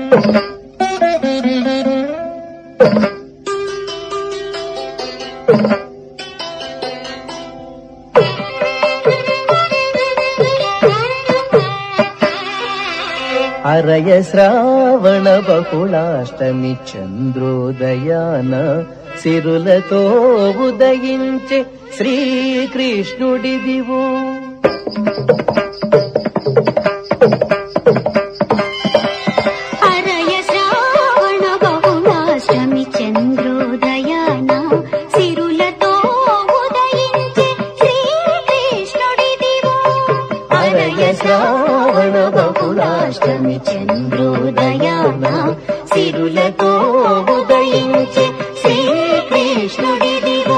అరయ శ్రావణ బహుళాష్టమి చంద్రోదయాన సిరులతో ఉదయించే శ్రీకృష్ణుడిదివో అరయ శ్రావణ బహుళాష్టమి చంద్రోదయాన సిరులతో ఉదయించే శ్రీకృష్ణుడిదివో అరయ శ్రావణ బహుళాష్టమి చంద్రోదయాన సిరులతో ఉదయించే శ్రీకృష్ణుడిదివో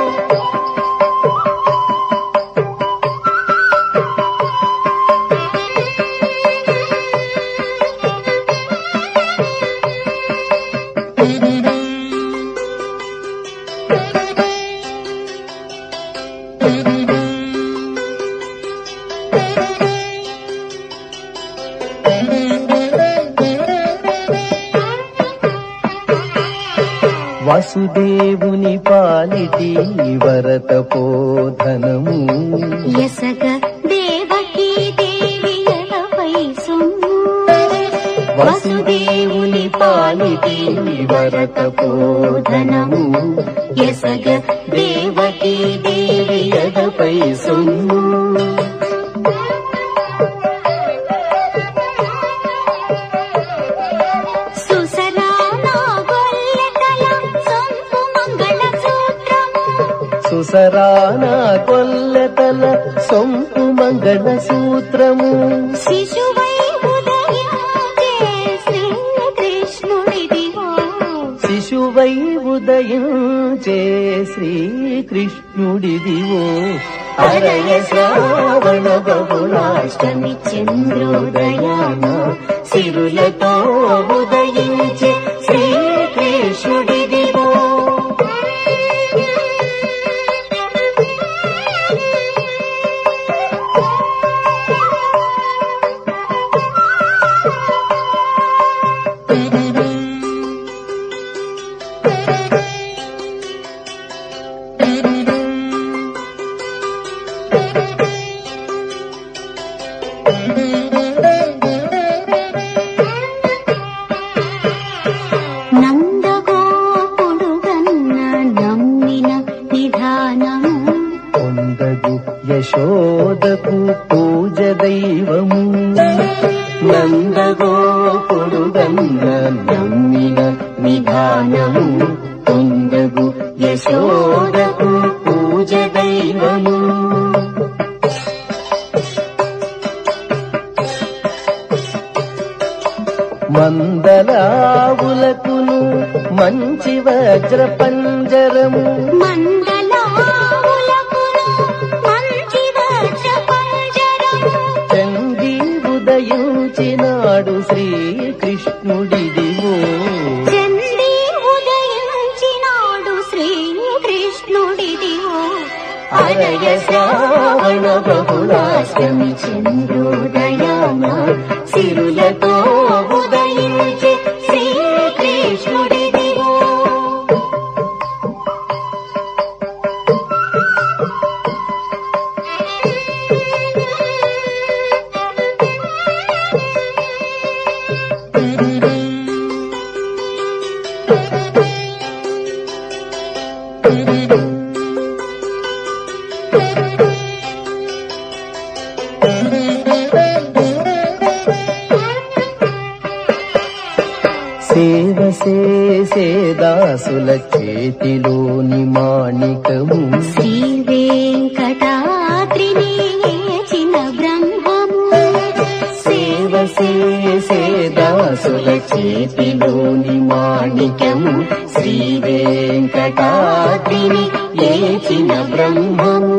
వసుదేవుని పాలిటి వరత పోధనము యసగ దేవకీ దేవి ఎలపై సొమ్ము వసుదేవుని పాలిటి వరత పోధనము ఎసగ దేవకీ దేవి ఎదపై సొమ్ము సుసరానా గొల్లెతల సొంపు మంగళ సూత్రము సుసరాన కొల్లెతల సొంపు మంగళ సూత్రము శిశువై ఉదయించే శ్రీకృష్ణుడిదివో శిశువై ఉదయించే శ్రీకృష్ణుడిదివో అరయ శ్రావణ బహుళాష్టమి చంద్రోదయాన సిరులతో ఉదయించే శ్రీకృష్ణుడిదివో నందగోపుడుగన్న నమ్మిన నిధానము పొందగు యశోదకు పూజ దైవము నందగోపుడుగన్న నమ్మిన నిధానము పొందగు యశోదకు పూజ దైవము మందలావులకును మంచి వజ్ర పంజరము మండలావులకును మంచి వజ్ర పంజరము చండీ ఉదయించినాడు శ్రీకృష్ణుడిదివో చండీ ఉదయించినాడు శ్రీకృష్ణుడిదివో అరయ శ్రావణ బహుళాష్టమి చంద్రోదయాన సిరులతో ఉదయించే శ్రీకృష్ణుడిదివో సేవ చేసే దాసుల చేతిలోని మాణికము శ్రీ వెంకటాద్రిని ఏచిన బ్రహ్మము సేవ చేసే దాసుల చేతిలోని మాణిక్యము శ్రీ వెంకటాద్రిని ఏచిన బ్రహ్మము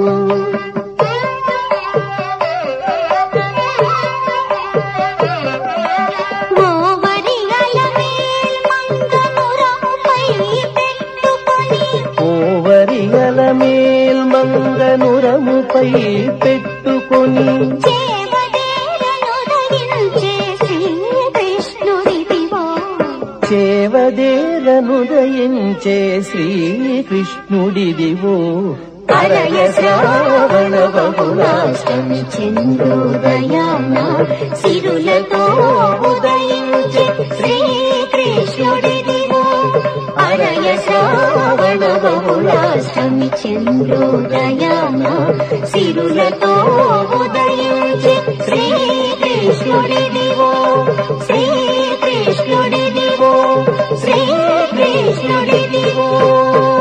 ఓవరియల మేల్మంగనురముపై పెట్టుకొని ఓవరియల మేల్మంగనురముపై పెట్టుకొని చేవదేరను ధరించే శ్రీకృష్ణుడిదివో దేవదేరనుదయించే శ్రీకృష్ణుడిదివో అరయ శ్రావణ బహుళాష్టమి చంద్రోదయాన సిరులతో ఉదయించే శ్రీకృష్ణుడిదివో అరయ శ్రావణ బహుళాష్టమి చంద్రోదయాన సిరులతో ఉదయించే శ్రీకృష్ణుడిదివో శ్రీకృష్ణుడిదివో శ్రీకృష్ణుడిదివో